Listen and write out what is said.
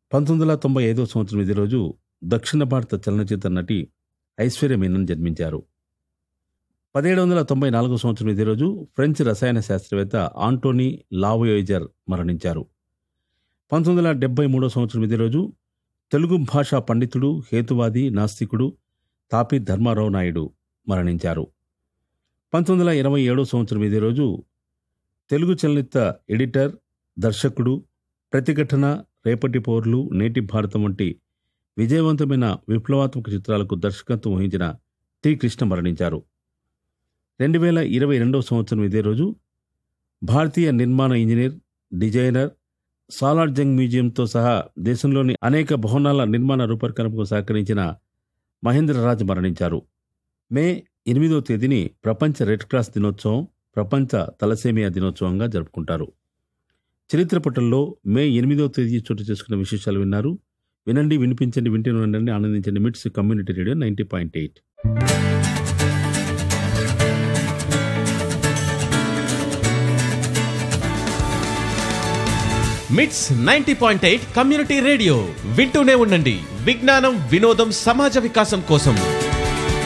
పంతొమ్మిది వందల తొంభై ఐదో సంవత్సరం ఇదే రోజు దక్షిణ భారత చలనచిత్ర నటి ఐశ్వర్య మీనన్ జన్మించారు పదిహేడు వందల తొంభై నాలుగో సంవత్సరం ఇదే రోజు ఫ్రెంచ్ రసాయన శాస్త్రవేత్త ఆంటోనీ లావోయేజర్ మరణించారు పంతొమ్మిది వందల డెబ్బై మూడో సంవత్సరం ఇదే రోజు తెలుగు భాషా పండితుడు హేతువాది నాస్తికుడు తాపి ధర్మారావు నాయుడు మరణించారు పంతొమ్మిది వందల ఇరవై ఏడో సంవత్సరం ఇదే రోజు తెలుగు చలనచిత్ర ఎడిటర్ దర్శకుడు ప్రతిఘటన రేపటి పౌరులు నేటి భారతం వంటి విజయవంతమైన విప్లవాత్మక చిత్రాలకు దర్శకత్వం వహించిన టి కృష్ణ మరణించారు రెండు వేల ఇరవై రెండవ సంవత్సరం ఇదే రోజు భారతీయ నిర్మాణ ఇంజనీర్ డిజైనర్ సాలార్ జంగ్ మ్యూజియంతో సహా దేశంలోని అనేక భవనాల నిర్మాణ రూపకల్పనకు సహకరించిన మహేంద్రరాజ్ మరణించారు మే ఎనిమిదో తేదీని ప్రపంచ రెడ్ క్రాస్ దినోత్సవం ప్రపంచ తలసేమియా దినోత్సవంగా జరుపుకుంటారు చరిత్ర పుటల్లో మే ఎనిమిదో తేదీ చోటు చేసుకున్న విశేషాలు విన్నారు వినండి వినిపించండి వింటూనే ఉండండి ఆనందించండి MITS community radio ninety point eight MITS ninety point eight community radio వింటూనే ఉండండి విజ్ఞానం వినోదం సమాజ వికాసం కోసం